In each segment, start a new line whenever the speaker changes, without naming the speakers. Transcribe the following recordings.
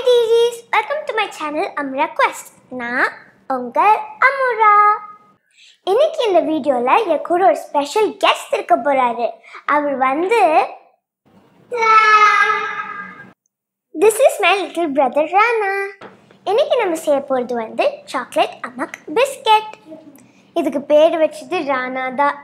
டிஜிஸ் welcome to my channel அம்ரா குவெஸ்ட் நான் உங்கள் அமுரா இன்னைக்கு இந்த வீடியோவில் என் கூட ஒரு ஸ்பெஷல் கெஸ்ட் இருக்க போறாரு அவர் வந்து this is my little brother Rana இன்னைக்கு நம்ம செய்ய போகிறது வந்து சாக்லேட் அமக் பிஸ்கெட் இதுக்கு பேர் வச்சது ரானா தான்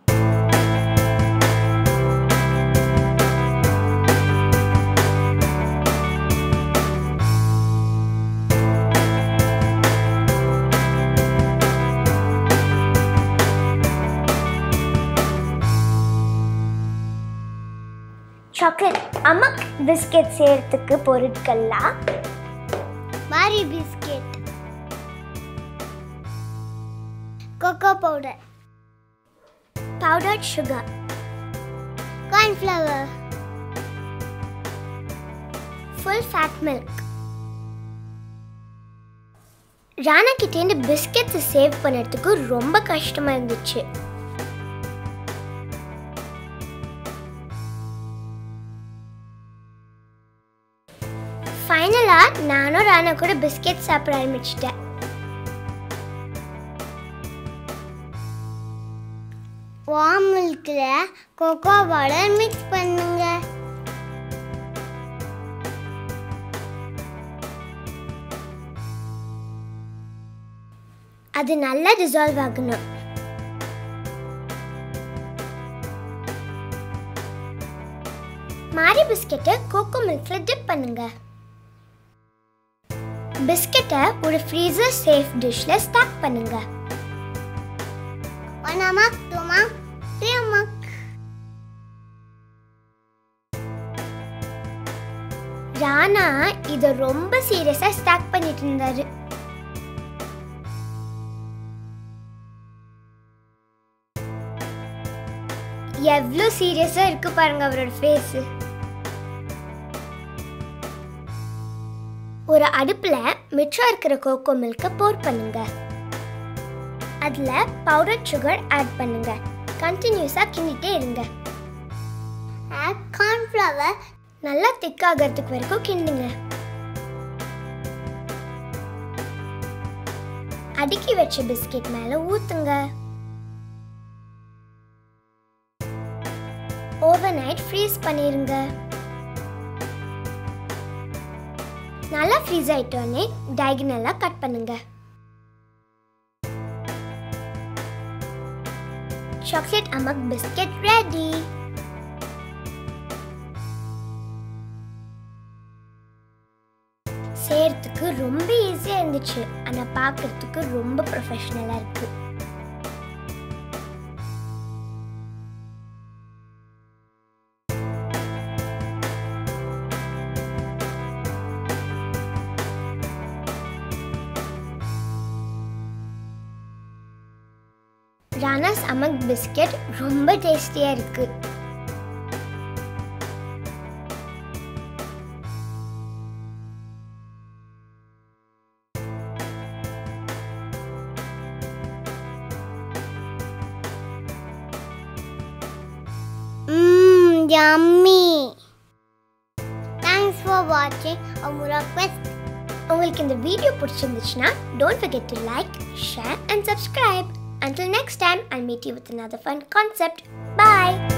சாக்லேட் அமக் பிஸ்கெட் செய்யறதுக்கு பொருட்கள்லாம் Marie biscuit cocoa powder powdered sugar cornflour full fat milk Rana கிட்டேருந்து பிஸ்கெட்ஸை சேவ் பண்ணுறதுக்கு ரொம்ப கஷ்டமாக இருந்துச்சு ஃபைனலாக நானும் ராணா கூட பிஸ்கெட் சாப்பிட ஆரம்பிச்சிட்டேன் வார்ம் மில்கில் கொக்கோ பவுடர் மிக்ஸ் பண்ணுங்க அது நல்லா டிசால்வ் ஆகணும் மாரி பிஸ்கெட்டை கோகோ மில்க்ல டிப் பண்ணுங்க பிஸ்கெட்டை ஒரு ஃப்ரீசர் சேஃப் டிஷ்ல ஸ்டாக் பண்ணுங்க one a mug two mug three a mug Rana இதை ரொம்ப சீரியஸா ஸ்டாக் பண்ணிட்டு இருந்தாரு எவ்வளோ சீரியஸா இருக்கு பாருங்க அவரோட ஃபேஸ் ஒரு அடுப்புல மிச்சம் இருக்கிற கோகோ மில்கை போர் பண்ணுங்க அதுல பவுடர் சுகர் ஆட் பண்ணுங்க கண்டினியூஸா கிண்டிட்டே இருங்க ஆட் கார்ன்ஃப்ளவர் நல்லா திக் ஆகிறதுக்கு வரைக்கும் கிண்டுங்க அடுக்கி வச்ச பிஸ்கெட் மேல ஊத்துங்க ஓவர் நைட் ஃப்ரீஸ் பண்ணிருங்க நல்லா ஃப்ரீஸ் ஆயிட்டோன்னே டயகனலாக கட் பண்ணுங்க சாக்லேட் அமக் பிஸ்கெட் ரெடி செய்யறதுக்கு ரொம்ப ஈஸியாக இருந்துச்சு ஆனால் பார்க்கறதுக்கு ரொம்ப ப்ரொஃபஷ்னலாக இருக்கு ரானாஸ் அமக் பிஸ்கெட் ரொம்ப டேஸ்டியாக இருக்கு Mmm, yummy. Thanks for watching Amura Quest. உங்களுக்கு இந்த வீடியோ பிடிச்சிருந்துச்சுன்னா don't forget to like, share and subscribe. Until next time, I'll meet you with another fun concept. Bye!